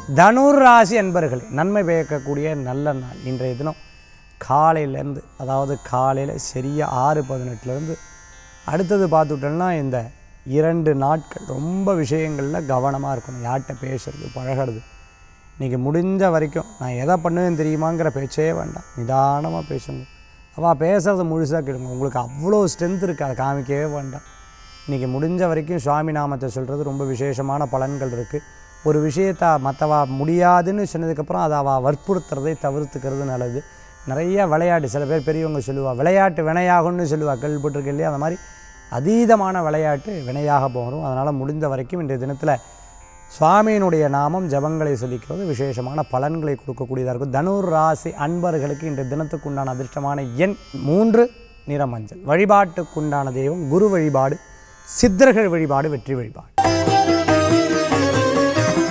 தனுர் ராசி அன்பர்களே நன்மை பயக்கக்கூடிய நல்ல நாள் இன்றைய தினம் காலையிலேருந்து அதாவது காலையில் சரியாக ஆறு பதினெட்டுலேருந்து அடுத்தது பார்த்துட்டோம்னா இந்த இரண்டு நாட்கள் ரொம்ப விஷயங்களில் கவனமாக இருக்கணும் யார்கிட்ட பேசுறது பழகிறது இன்றைக்கி முடிஞ்ச வரைக்கும் நான் எதை பண்ணுவேன் தெரியுமாங்கிற பேச்சே வேண்டாம் நிதானமாக பேசுங்க அவள் பேசுறது முழுசாக கேளுங்க உங்களுக்கு அவ்வளோ ஸ்ட்ரென்த் இருக்குது அதை காமிக்கவே வேண்டாம் இன்றைக்கி முடிஞ்ச வரைக்கும் சுவாமி நாமத்தை சொல்கிறது ரொம்ப விசேஷமான பலன்கள் இருக்குது ஒரு விஷயத்தை மற்றவா முடியாதுன்னு சொன்னதுக்கப்புறம் அதை அவள் வற்புறுத்துறதை தவிர்த்துக்கிறது நல்லது நிறைய விளையாட்டு சில பேர் பெரியவங்க சொல்லுவா விளையாட்டு வினையாகும்னு சொல்லுவா கேள்விப்பட்டிருக்க இல்லையா அந்த மாதிரி அதீதமான விளையாட்டு வினையாக போகிறோம் அதனால் முடிந்த வரைக்கும் இன்றைய தினத்தில் சுவாமியினுடைய நாமம் ஜபங்களை சொல்லிக்கிறது விசேஷமான பலன்களை கொடுக்கக்கூடியதாக இருக்கும் தனுர் ராசி அன்பர்களுக்கு இன்றைய தினத்துக்கு உண்டான அதிர்ஷ்டமான எண் மூன்று நிறமஞ்சள் வழிபாட்டுக்குண்டான தெய்வம் குரு வழிபாடு சித்தர்கள் வழிபாடு வெற்றி வழிபாடு